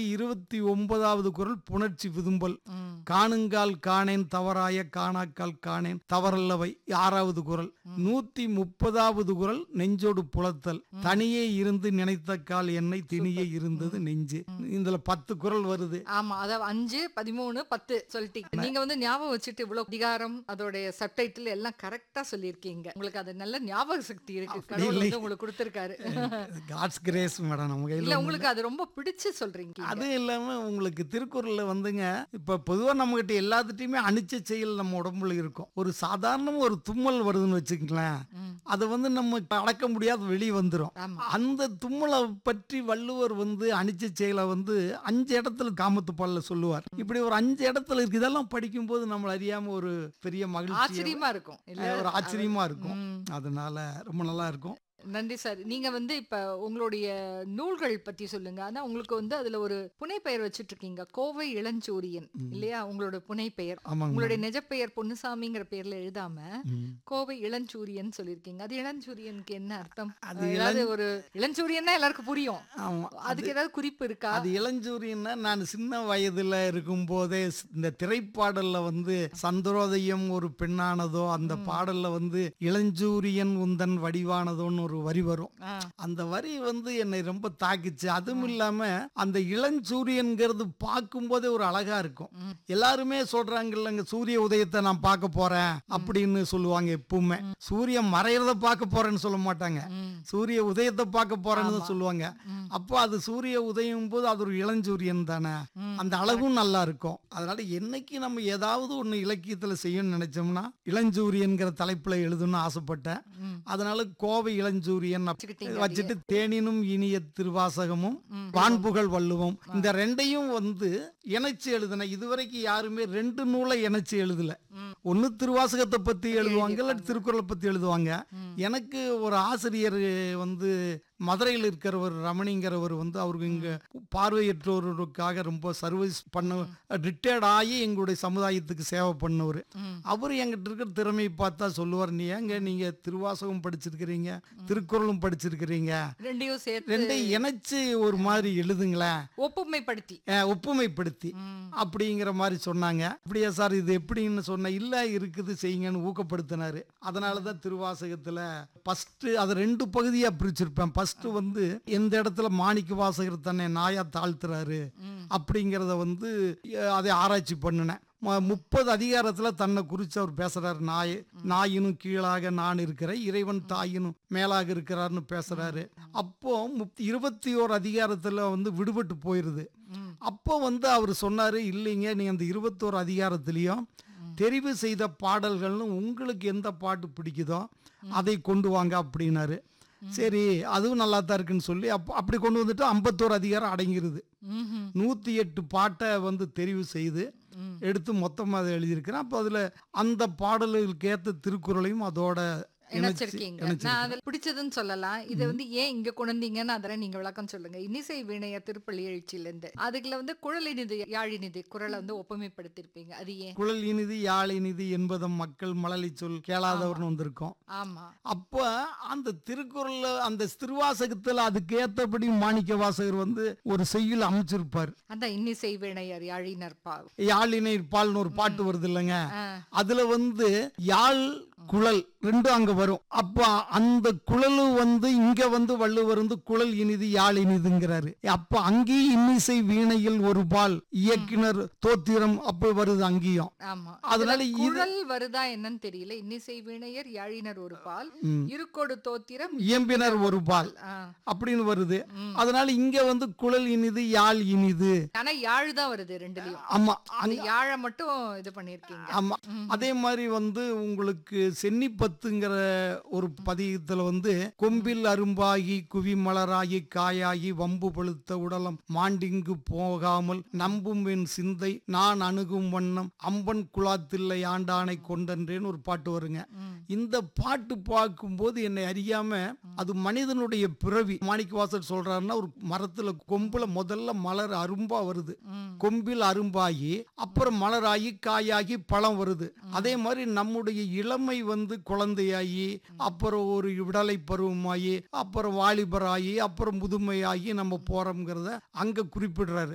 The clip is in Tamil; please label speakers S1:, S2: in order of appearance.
S1: இருபத்தி ஒன்பதாவது குரல் புணர்ச்சி விதும்பல் காணுங்கால் காணேன் தவறாய காணாக்கால் காணேன் தவறல்லவை ஆறாவது குரல் நூத்தி முப்பதாவது குரல் நெஞ்சோடு புலத்தல் தனியே இருந்து நினைத்த கால் என்னை திணியே இருந்தது நெஞ்சு இதுல பத்து குரல் வருது
S2: ஆமா அதாவது அஞ்சு பதிமூணு பத்து சொல்லிட்டீங்க நீங்க வந்து ஞாபகம் வச்சுட்டு இவ்வளவு அதிகாரம் அதோடைய சப்டைட்டில் எல்லாம் கரெக்டா சொல்லியிருக்கீங்க உங்களுக்கு அது நல்ல ஞாபக சக்தி இருக்கு கடவுள்
S1: இல்லை.
S2: வந்து உங்களுக்கு கொடுத்திருக்காரு
S1: காட்ஸ் கிரேஸ் மேடம் நம்ம கையில
S2: இல்ல உங்களுக்கு அது ரொம்ப பிடிச்சு சொல்றீங்க
S1: அது இல்லாம உங்களுக்கு திருக்குறள்ல வந்துங்க இப்ப பொதுவா நம்ம கிட்ட எல்லாத்துட்டையுமே அணிச்ச செயல் நம்ம உடம்புல இருக்கும் ஒரு சாதாரண ஒரு தும்மல் வருதுன்னு வச்சுக்கங்களேன்
S2: ம்.
S1: அதை வந்து நம்ம அடக்க முடியாத வெளியே வந்துரும்
S2: ஆமா
S1: அந்த தும்மலை பற்றி வள்ளுவர் வந்து அணிச்ச செயலை வந்து அஞ்சு இடத்துல காமத்து பால்ல சொல்லுவார் இப்படி ஒரு அஞ்சு இடத்துல இருக்கு இதெல்லாம் படிக்கும்போது நம்மள அறியாம ஒரு பெரிய மகிழ்ச்சி
S2: ஆச்சரியமா இருக்கும் இல்ல
S1: ஒரு ஆச்சரியமா இருக்கும்
S2: ம்.
S1: அதனால ரொம்ப நல்லா இருக்கும்
S2: நன்றி சார் நீங்க வந்து இப்ப உங்களுடைய நூல்கள் பத்தி சொல்லுங்க ஆனா உங்களுக்கு வந்து அதுல ஒரு புனைப்பெயர் வச்சிட்டு இருக்கீங்க கோவை இளஞ்சூரியன் இல்லையா உங்களோட புனைப்பெயர்
S1: ஆமாங்க
S2: உங்களுடைய நிஜப்பெயர் பொன்னுசாமிங்கிற பேர்ல எழுதாம
S1: ம்.
S2: கோவை இளஞ்சூரியன் சொல்லியிருக்கீங்க அது இளஞ்சூரியனுக்கு என்ன அர்த்தம்
S1: அது
S2: ஏதாவது ஒரு இளஞ்சூரியன்னா எல்லாருக்கும் புரியும்
S1: ஆமா
S2: அதுக்கு ஏதாவது குறிப்பு இருக்கா
S1: அது இளஞ்சூரியன்னா நான் சின்ன வயதுல இருக்கும் போதே ஸ்- இந்த திரைப்பாடல்ல வந்து சந்திரோதயம் ஒரு பெண்ணானதோ அந்த பாடல்ல வந்து இளஞ்சூரியன் உந்தன் வடிவானதோன்னு ஒரு வரி வரும்
S2: ஆ,
S1: அந்த வரி வந்து என்னை ரொம்ப தாக்கிச்சு அதுவும் இல்லாம அந்த இளஞ்சூரியன்கிறது பார்க்கும்போதே ஒரு அழகா இருக்கும்
S2: ம்.
S1: எல்லாருமே சொல்றாங்க இல்லைங்க சூரிய உதயத்தை நான் பார்க்க போறேன் அப்படின்னு சொல்லுவாங்க எப்பவுமே சூரியன் மறையறத பார்க்க போறேன்னு சொல்ல மாட்டாங்க
S2: ம்,
S1: சூரிய உதயத்தை பார்க்க போறேன்னு தான் சொல்லுவாங்க
S2: ம்.
S1: அப்போ அது சூரிய உதயம் போது அது ஒரு இளஞ்சூரியன் தானே
S2: ம்.
S1: அந்த அழகும் நல்லா இருக்கும் அதனால என்னைக்கு நம்ம ஏதாவது ஒண்ணு இலக்கியத்துல செய்யணும்னு நினைச்சோம்னா இளஞ்சூரியன்கிற தலைப்புல எழுதணும்னு ஆசைப்பட்டேன்
S2: ம்.
S1: அதனால கோவை இளஞ்சூரியன் அப்~
S2: வச்சுக்கிட்டீங்க
S1: வச்சுட்டு தேனினும் இனிய திருவாசகமும்
S2: ம்.
S1: வான்புகழ் வள்ளுவம் இந்த ரெண்டையும் வந்து இணைச்சு எழுதின இதுவரைக்கும் யாருமே ரெண்டு நூலை இணைச்சு எழுதல
S2: ம்.
S1: ஒண்ணு திருவாசகத்தை பத்தி எழுதுவாங்க இல்லாட்டி திருக்குறளை பத்தி எழுதுவாங்க
S2: ம்.
S1: எனக்கு ஒரு ஆசிரியர் வந்து மதுரையில் இருக்கிறவர் ரமணிங்கிறவர் வந்து அவருக்கு இங்க பார்வையற்றோருக்காக ரொம்ப சர்வீஸ் பண்ண ரிட்டையர்ட் ஆகி எங்களுடைய சமுதாயத்துக்கு சேவை பண்ணவர்
S2: ம்.
S1: அவர் எங்கிட்ட இருக்கிற திறமையை பார்த்தா சொல்லுவார் நீ ஏங்க நீங்க திருவாசகம் படிச்சிருக்கிறீங்க திருக்குறளும் படிச்சிருக்கிறீங்க
S2: ரெண்டையும் சேர்த்து
S1: ரெண்டையும் இணைச்சு ஒரு மாதிரி எழுதுங்களேன்
S2: ஒப்புமைப்படுத்தி
S1: அஹ், ஒப்புமைப்படுத்தி
S2: ம்.
S1: அப்படிங்கிற மாதிரி சொன்னாங்க அப்படியா சார் இது எப்படின்னு சொன்ன இல்ல இருக்குது செய்யுங்கன்னு ஊக்கப்படுத்தினாரு அதனால தான் திருவாசகத்துல ஃபர்ஸ்ட் அதை ரெண்டு பகுதியா பிரிச்சிருப்பேன் ஃபர்ஸ்ட் வந்து எந்த இடத்துல மாணிக்க வாசகர் தன்னை நாயா தாழ்த்துறாரு
S2: ம்.
S1: அப்படிங்கிறத வந்து அஹ், அதை ஆராய்ச்சி பண்ணினேன் ம- முப்பது அதிகாரத்துல தன்னை குறித்து அவர் பேசுறாரு நாய் நாயினும் கீழாக நான் இருக்கிறேன் இறைவன் தாயினும் மேலாக இருக்கிறாருன்னு பேசுறாரு அப்போ முப்- இருபத்தி ஓரு அதிகாரத்துல வந்து விடுபட்டு போயிருது
S2: ம்.
S1: அப்போ வந்து அவர் சொன்னாரு இல்லைங்க நீ அந்த இருபத்தோரு அதிகாரத்திலையும் தெரிவு செய்த பாடல்கள்னு உங்களுக்கு எந்த பாட்டு பிடிக்குதோ அதை கொண்டு வாங்க அப்படின்னாரு சரி அதுவும் நல்லா தான் இருக்குன்னு சொல்லி அப்போ அப்படி கொண்டு வந்துட்டு ஐம்பத்தோரு அதிகாரம் அடங்கிருது
S2: ம்ஹும்.
S1: நூற்றி எட்டு பாட்டை வந்து தெரிவு செய்து
S2: ம்.
S1: எடுத்து மொத்தமாக அதை எழுதியிருக்கிறேன் அப்போ அதில் அந்த பாடல்களுக்கு ஏற்ற திருக்குறளையும் அதோட இணைச்சு
S2: இணைச்சிருக்கீங்க நான் அதில் பிடிச்சதுன்னு சொல்லலாம் இதை வந்து ஏன் இங்க கொண்டீங்கன்னு அதெல்லாம் நீங்க விளக்கம் சொல்லுங்க இன்னிசை வினையர் திருப்பள்ளி எழுச்சியில இருந்து அதுக்குள்ள வந்து குழலினிது யாழினிது குரலை வந்து ஒப்புமைப்படுத்திருப்பீங்க அது ஏன்
S1: குழல் இனிது யாழ் இனிது என்பதம் மக்கள் மழலை சொல் கேளாதவர்னு வந்திருக்கோம்
S2: ஆமா
S1: அப்போ அந்த திருக்குறள்ல அந்த திருவாசகத்துல அதுக்கு ஏத்தபடி மாணிக்க வாசகர் வந்து ஒரு செய்யுள் அமைச்சிருப்பார்
S2: அதான் இன்னிசை வினையர் யாழினர் பா
S1: யாழினை பால்னு ஒரு பாட்டு வருது இல்லைங்க
S2: ஆ,
S1: அதுல வந்து யாழ் குழல் ரெண்டும் அங்க வரும் அப்ப அந்த குழலு வந்து இங்க வந்து வள்ளுவர் வந்து குழல் இனிது யாழ் இனிதுங்கிறாரு அப்ப அங்கேயும் இன்னிசை வீணையில் ஒரு பால் இயக்குனர் தோத்திரம் அப்ப வருது அங்கேயும்
S2: ஆமா
S1: அதனால
S2: இதுல
S1: இது-
S2: குழல் வருதா என்னன்னு தெரியல இன்னிசை வினையர் யாழினர் ஒரு பால்
S1: ம்.
S2: இருக்கோடு தோத்திரம்
S1: இயம்பினர் ஒரு பால்
S2: ஆ,
S1: அப்படின்னு வருது
S2: ம்.
S1: அதனால இங்க வந்து குழல் இனிது யாழ் இனிது
S2: ஆனா யாழ் தான் வருது ரெண்டுலயும்
S1: ஆமா
S2: அந்த
S1: அங்க
S2: யாழை மட்டும் இது பண்ணிருக்கீங்க
S1: ஆமா அதே மாதிரி வந்து உங்களுக்கு சென்னிப்பத்துங்கிற ஒரு பதிகத்துல வந்து கொம்பில் அரும்பாகி குவி மலராகி காயாகி வம்பு பழுத்த உடலம் மாண்டிங்கு போகாமல் நம்பும் என் சிந்தை நான் அணுகும் வண்ணம் அம்பன் குலாத்தில்லை ஆண்டானை கொண்டன்றேன்னு ஒரு பாட்டு வருங்க
S2: ம்.
S1: இந்த பாட்டு பார்க்கும்போது என்னை அறியாம அது மனிதனுடைய பிறவி மாணிக்கவாசர் சொல்றாருன்னா ஒரு மரத்துல கொம்புல முதல்ல மலர் அரும்பா வருது
S2: ம்.
S1: கொம்பில் அரும்பாகி அப்புறம் மலராகி காயாகி பழம் வருது அதே மாதிரி நம்முடைய இளமை வந்து குழந்தையாகி அப்புறம் ஒரு விடலை பருவமாகி அப்புறம் வாலிபராகி அப்புறம் முதுமையாகி நம்ம போறோம்ங்கிறத அங்க குறிப்பிடுறாரு